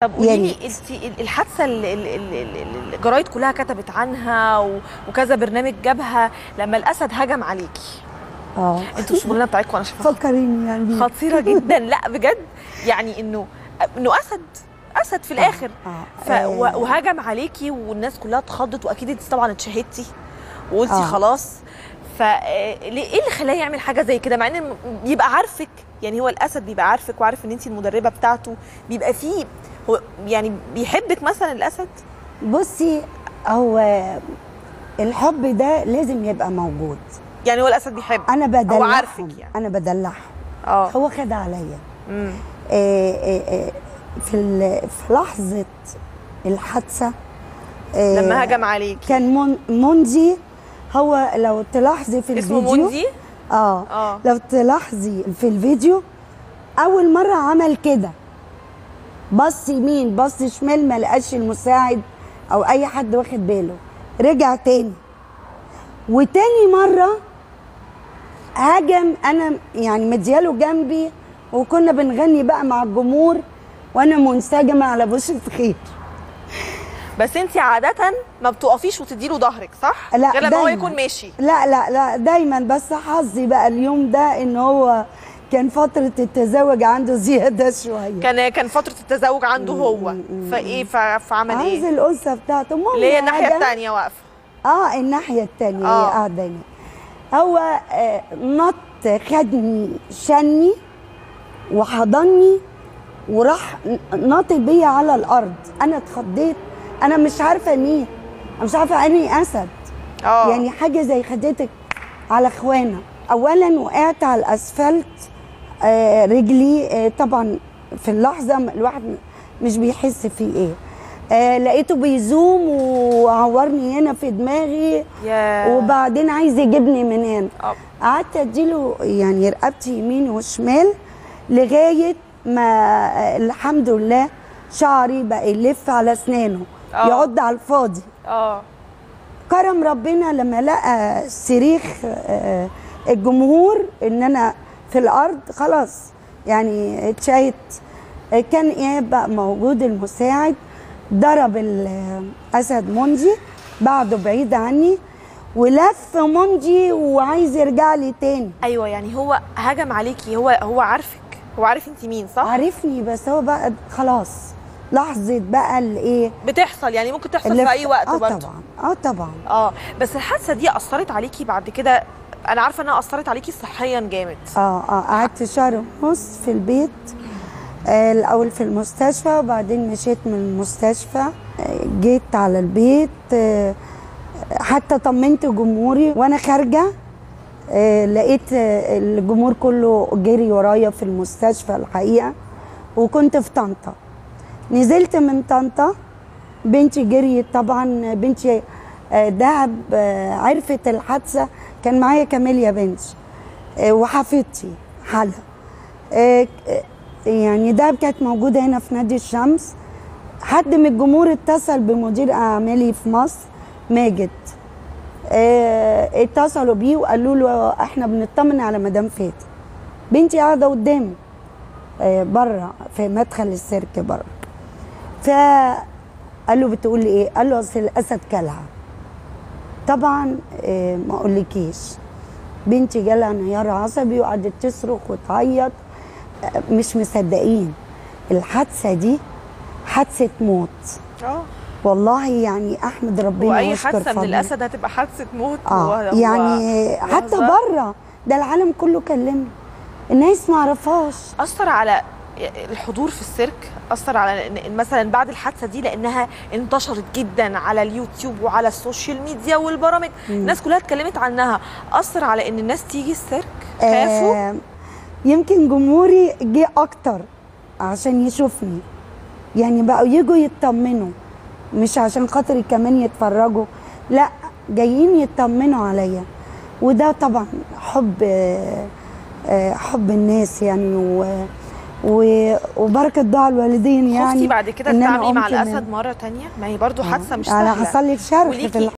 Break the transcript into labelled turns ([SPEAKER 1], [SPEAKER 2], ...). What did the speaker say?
[SPEAKER 1] طب
[SPEAKER 2] يا
[SPEAKER 1] قولي لي
[SPEAKER 2] ريت.
[SPEAKER 1] انت الحادثه اللي اللي- اللي- اللي الجرايد كلها كتبت عنها و- وكذا برنامج جابها لما الاسد هجم عليكي
[SPEAKER 2] اه
[SPEAKER 1] انتوا الشغلانه بتاعتكم انا شايفاها
[SPEAKER 2] فكريني يعني بيه.
[SPEAKER 1] خطيره جدا لا بجد يعني انه انه اسد اسد في الاخر
[SPEAKER 2] آه.
[SPEAKER 1] ف...
[SPEAKER 2] آه.
[SPEAKER 1] و- وهجم عليكي والناس كلها اتخضت واكيد انت طبعا اتشهدتي وقلتي
[SPEAKER 2] آه.
[SPEAKER 1] خلاص ف ايه اللي خلاه يعمل حاجه زي كده مع ان م- بيبقى عارفك يعني هو الاسد بيبقى عارفك وعارف ان انت المدربه بتاعته بيبقى فيه هو يعني بيحبك مثلا الاسد
[SPEAKER 2] بصي هو الحب ده لازم يبقى موجود
[SPEAKER 1] يعني هو الاسد بيحب
[SPEAKER 2] انا بدلعهم
[SPEAKER 1] هو عارفك يعني
[SPEAKER 2] انا بدلعهم
[SPEAKER 1] اه
[SPEAKER 2] هو خد عليا
[SPEAKER 1] مم.
[SPEAKER 2] آه، آه، آه، في ال- في لحظه الحادثه آه،
[SPEAKER 1] لما هجم عليك
[SPEAKER 2] كان من- منجي هو لو تلاحظي في
[SPEAKER 1] اسمه
[SPEAKER 2] الفيديو
[SPEAKER 1] موندي
[SPEAKER 2] اه
[SPEAKER 1] اه
[SPEAKER 2] لو تلاحظي في الفيديو اول مره عمل كده بص يمين بص شمال ما لقاش المساعد او اي حد واخد باله رجع تاني وتاني مره هجم انا يعني مدياله جنبي وكنا بنغني بقى مع الجمهور وانا منسجمه على بشرة خير
[SPEAKER 1] بس انت عاده ما بتقفيش وتدي له ظهرك صح
[SPEAKER 2] لا،
[SPEAKER 1] غير لما هو
[SPEAKER 2] دايماً.
[SPEAKER 1] يكون ماشي
[SPEAKER 2] لا لا لا دايما بس حظي بقى اليوم ده ان هو كان فترة التزاوج عنده زيادة شوية
[SPEAKER 1] كان كان فتره التزاوج عنده هو
[SPEAKER 2] مم.
[SPEAKER 1] فايه ف- فعمل
[SPEAKER 2] عايز
[SPEAKER 1] ايه
[SPEAKER 2] الأنثى بتاعته المهم
[SPEAKER 1] اللي هي الناحيه
[SPEAKER 2] هجم.
[SPEAKER 1] الثانيه واقفه
[SPEAKER 2] اه الناحية التانية
[SPEAKER 1] آه.
[SPEAKER 2] هي قاعدة هنا هو آه نط خدني شني وحضني وراح ناطط بيا على الأرض أنا اتخضيت أنا مش عارفة مين أنا مش عارفة أني أسد
[SPEAKER 1] اه
[SPEAKER 2] يعني حاجه زي خدتك على اخوانا اولا وقعت على الاسفلت آه رجلي آه طبعا في اللحظه م- الواحد م- مش بيحس فيه ايه آه لقيته بيزوم وعورني هنا في دماغي
[SPEAKER 1] يا
[SPEAKER 2] وبعدين عايز يجيبني من هنا
[SPEAKER 1] آه.
[SPEAKER 2] قعدت اديله يعني رقبتي يمين وشمال لغايه ما آه، الحمد لله شعري بقى يلف على اسنانه
[SPEAKER 1] آه.
[SPEAKER 2] يعض على الفاضي
[SPEAKER 1] اه
[SPEAKER 2] كرم ربنا لما لقى صريخ آه، الجمهور ان انا في الارض خلاص يعني اتشاهدت آه، كان ايهاب بقى موجود المساعد ضرب الاسد منجي بعده بعيد عني ولف منجي وعايز يرجع لي تاني
[SPEAKER 1] ايوه يعني هو هجم عليكي هو هو عارفك هو عارف انت مين صح
[SPEAKER 2] عارفني بس هو بقى خلاص لحظه بقى الايه
[SPEAKER 1] بتحصل يعني ممكن تحصل
[SPEAKER 2] اللي
[SPEAKER 1] في اي وقت
[SPEAKER 2] اه
[SPEAKER 1] برضه
[SPEAKER 2] طبعا اه طبعا
[SPEAKER 1] اه بس الحادثه دي اثرت عليكي بعد كده انا عارفه انها اثرت عليكي صحيا جامد
[SPEAKER 2] اه اه قعدت شهر ونص في البيت آه الاول في المستشفى وبعدين مشيت من المستشفى آه جيت على البيت آه حتى طمنت جمهوري وانا خارجه آه لقيت آه الجمهور كله جري ورايا في المستشفى الحقيقه وكنت في طنطا نزلت من طنطا بنتي جريت طبعا بنتي آه، دهب آه، عرفت الحادثه كان معايا كاميليا بنتي آه، وحفيدتي حلا آه، آه، يعني دهب كانت موجوده هنا في نادي الشمس حد من الجمهور اتصل بمدير اعمالي في مصر ماجد آه، اتصلوا بيه وقالوا له احنا بنطمن على مدام فاتن بنتي قاعده قدامي آه، بره في مدخل السيرك بره فقال له بتقول لي ايه قال له اصل الاسد كلها طبعا آه، ما اقولكيش بنتي جالها انهيار عصبي وقعدت تصرخ وتعيط آه، مش مصدقين الحادثه دي حادثه موت
[SPEAKER 1] اه
[SPEAKER 2] والله يعني احمد ربنا
[SPEAKER 1] واي
[SPEAKER 2] واشكر
[SPEAKER 1] حادثه من
[SPEAKER 2] فضله.
[SPEAKER 1] الاسد هتبقى حادثه موت
[SPEAKER 2] اه
[SPEAKER 1] وهو-
[SPEAKER 2] يعني حتى
[SPEAKER 1] لحظة.
[SPEAKER 2] بره ده العالم كله كلمني الناس ما عرفهاش
[SPEAKER 1] اثر على الحضور في السيرك اثر على إن- مثلا بعد الحادثه دي لانها انتشرت جدا على اليوتيوب وعلى السوشيال ميديا والبرامج الناس كلها اتكلمت عنها اثر على ان الناس تيجي السيرك خافوا
[SPEAKER 2] آه يمكن جمهوري جه اكتر عشان يشوفني يعني بقوا يجوا يطمنوا مش عشان خاطر كمان يتفرجوا لا جايين يطمنوا عليا وده طبعا حب آه، آه، حب الناس يعني و و- وبركه دعاء الوالدين يعني
[SPEAKER 1] خفتي بعد كده
[SPEAKER 2] إن أنا
[SPEAKER 1] تتعاملي مع
[SPEAKER 2] قمت من-
[SPEAKER 1] الاسد مره تانية ما هي برضو حادثه مش
[SPEAKER 2] انا
[SPEAKER 1] سهله
[SPEAKER 2] حصل لي شرخ في
[SPEAKER 1] وليكي